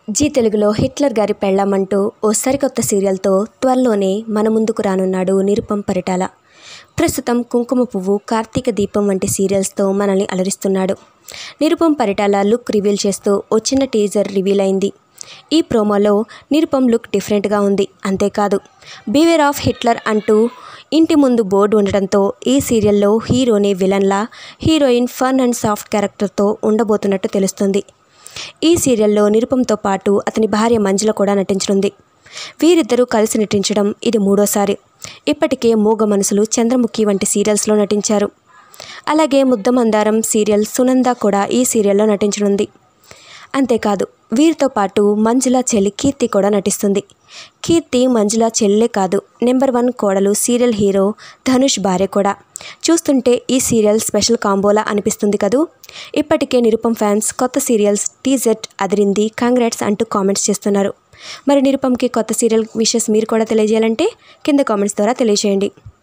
G తెలుగులో Hitler గారి పెళ్ళామంటూ ఓ సరికొత్త సీరియల్తో త్వరలోనే మన ముందుకు రానున్నాడు నిరుపం పరిటాల ప్రస్తుతం కుంకుమ పువ్వు కార్తీక దీపం వంటి సీరియల్స్తో మనల్ని అలరిస్తున్నాడు నిరుపం పరిటాల లుక్ రివీల్ చేస్తూ ఓ చిన్న టీజర్ రివీల్ అయింది ఈ ప్రోమోలో నిరుపం లుక్ డిఫరెంట్గా ఉంది అంతేకాదు బీవేర్ ఆఫ్ హిట్లర్ అంటూ ఇంటి ముందు బోర్డు ఉండడంతో ఈ సీరియల్లో హీరోని విలన్లా హీరోయిన్ ఫన్ అండ్ సాఫ్ట్ క్యారెక్టర్తో ఉండబోతున్నట్టు తెలుస్తుంది ఈ సీరియల్లో నిరుపంతో పాటు అతని భార్య మంజుల కూడా నటించనుంది వీరిద్దరూ కలిసి నటించడం ఇది మూడోసారి ఇప్పటికే మూగ మనసులు చంద్రముఖి వంటి సీరియల్స్లో నటించారు అలాగే ముద్దమందారం సీరియల్ సునంద కూడా ఈ సీరియల్లో నటించనుంది అంతేకాదు వీరితో పాటు మంజుల చెల్లి కీర్తి కూడా నటిస్తుంది కీర్తి మంజుల చెల్లె కాదు నెంబర్ వన్ కోడలు సీరియల్ హీరో ధనుష్ భార్య కూడా చూస్తుంటే ఈ సీరియల్ స్పెషల్ కాంబోలా అనిపిస్తుంది కదూ ఇప్పటికే నిరుపం ఫ్యాన్స్ కొత్త సీరియల్స్ టీజెట్ అదిరింది కాంగ్రాట్స్ అంటూ కామెంట్స్ చేస్తున్నారు మరి నిరుపంకి కొత్త సీరియల్ విషెస్ మీరు కూడా తెలియజేయాలంటే కింద కామెంట్స్ ద్వారా తెలియజేయండి